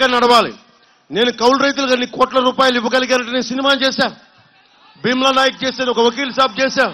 చక్కగా నడవాలి నేను కౌలు రైతులకు అన్ని కోట్ల రూపాయలు ఇవ్వగలిగానంటే నేను సినిమా చేశా భీమ్లా నాయక్ చేశాను ఒక వకీల్ సాబ్ చేశా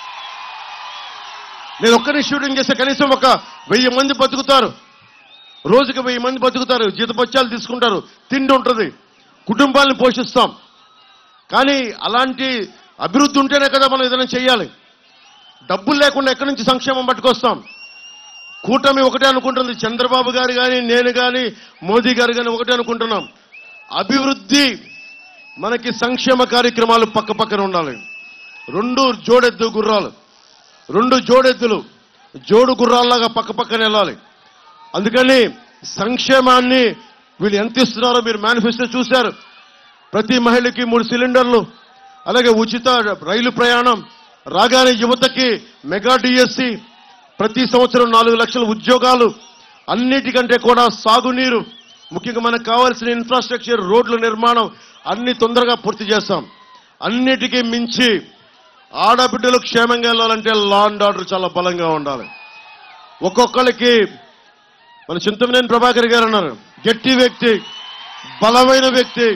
నేను ఒక్కరిని షూటింగ్ చేస్తే కనీసం ఒక వెయ్యి మంది బతుకుతారు రోజుకి వెయ్యి మంది బతుకుతారు జీతపత్యాలు తీసుకుంటారు తిండి ఉంటుంది కుటుంబాలను పోషిస్తాం కానీ అలాంటి అభివృద్ధి ఉంటేనే కదా మనం ఏదైనా చేయాలి డబ్బులు లేకుండా ఎక్కడి నుంచి సంక్షేమం పట్టుకొస్తాం కూటమి ఒకటే అనుకుంటుంది చంద్రబాబు గారు కానీ నేను కానీ మోదీ గారు కానీ ఒకటే అనుకుంటున్నాం అభివృద్ధి మనకి సంక్షేమ కార్యక్రమాలు పక్క పక్కన ఉండాలి రెండు జోడెద్దు గుర్రాలు రెండు జోడెద్దులు జోడు గుర్రాల్లాగా పక్క పక్కన వెళ్ళాలి అందుకని సంక్షేమాన్ని వీళ్ళు ఎంత ఇస్తున్నారో మీరు మేనిఫెస్టో చూశారు ప్రతి మహిళకి మూడు సిలిండర్లు అలాగే ఉచిత రైలు ప్రయాణం రాగానే యువతకి మెగా డిఎస్సి ప్రతి సంవత్సరం నాలుగు లక్షల ఉద్యోగాలు అన్నిటికంటే కూడా సాగునీరు ముఖ్యంగా మనకు కావాల్సిన ఇన్ఫ్రాస్ట్రక్చర్ రోడ్ల నిర్మాణం అన్ని తొందరగా పూర్తి చేస్తాం అన్నిటికీ మించి ఆడబిడ్డలు క్షేమంగా వెళ్ళాలంటే లా అండ్ ఆర్డర్ చాలా బలంగా ఉండాలి ఒక్కొక్కరికి మన చింతమనేని ప్రభాకర్ గారు అన్నారు గట్టి వ్యక్తి బలమైన వ్యక్తి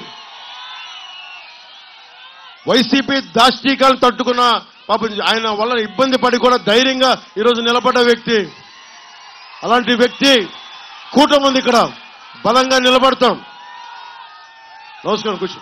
వైసీపీ దాష్టీకాలు తట్టుకున్న పాపం ఆయన వల్ల ఇబ్బంది పడి కూడా ధైర్యంగా ఈరోజు నిలబడ్డ వ్యక్తి అలాంటి వ్యక్తి కూటమి ఉంది ఇక్కడ బలంగా నిలబడతాం నమస్కారం కూర్చో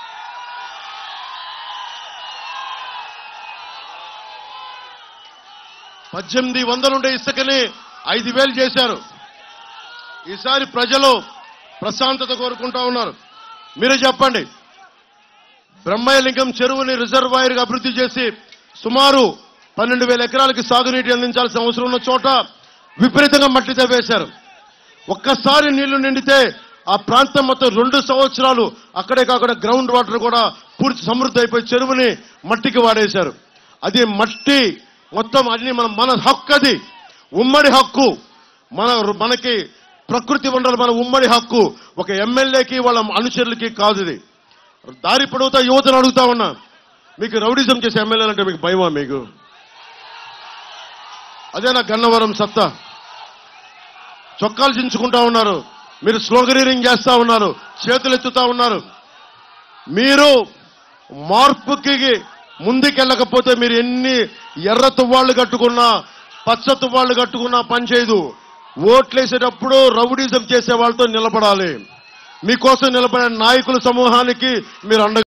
పద్దెనిమిది వందలుండే ఇసుకని ఐదు వేలు చేశారు ఈసారి ప్రజలు ప్రశాంతత కోరుకుంటా ఉన్నారు మీరే చెప్పండి బ్రహ్మయ్యలింగం చెరువుని రిజర్వాయర్ గా అభివృద్ధి చేసి సుమారు పన్నెండు వేల ఎకరాలకి సాగునీటి అందించాల్సిన అవసరం ఉన్న చోట విపరీతంగా మట్టి తవ్వేశారు ఒక్కసారి నీళ్లు నిండితే ఆ ప్రాంతం మొత్తం రెండు సంవత్సరాలు అక్కడే కాకుండా గ్రౌండ్ వాటర్ కూడా పూర్తి సమృద్ధి అయిపోయి చెరువుని మట్టికి వాడేశారు అది మట్టి మొత్తం అన్ని మన మన హక్కు అది ఉమ్మడి హక్కు మన మనకి ప్రకృతి వనరులు మన ఉమ్మడి హక్కు ఒక ఎమ్మెల్యేకి వాళ్ళ అనుచరులకి కాదు ఇది దారి పొడవుతా యువతను అడుగుతా ఉన్నా మీకు రౌడిజం చేసే ఎమ్మెల్యేలు అంటే మీకు భయమా మీకు అదే నా గన్నవరం సత్తా చొక్కాలు చించుకుంటా ఉన్నారు మీరు స్లోగనీరింగ్ చేస్తా ఉన్నారు చేతులు ఎత్తుతా ఉన్నారు మీరు మార్పుకి ముందుకెళ్ళకపోతే మీరు ఎన్ని ఎర్ర తువ్వాళ్ళు కట్టుకున్నా పచ్చ తువ్వాళ్ళు కట్టుకున్నా పనిచేయదు ఓట్లేసేటప్పుడు రౌడీజం చేసే వాళ్ళతో నిలబడాలి మీకోసం నిలబడే నాయకుల సమూహానికి మీరు అండ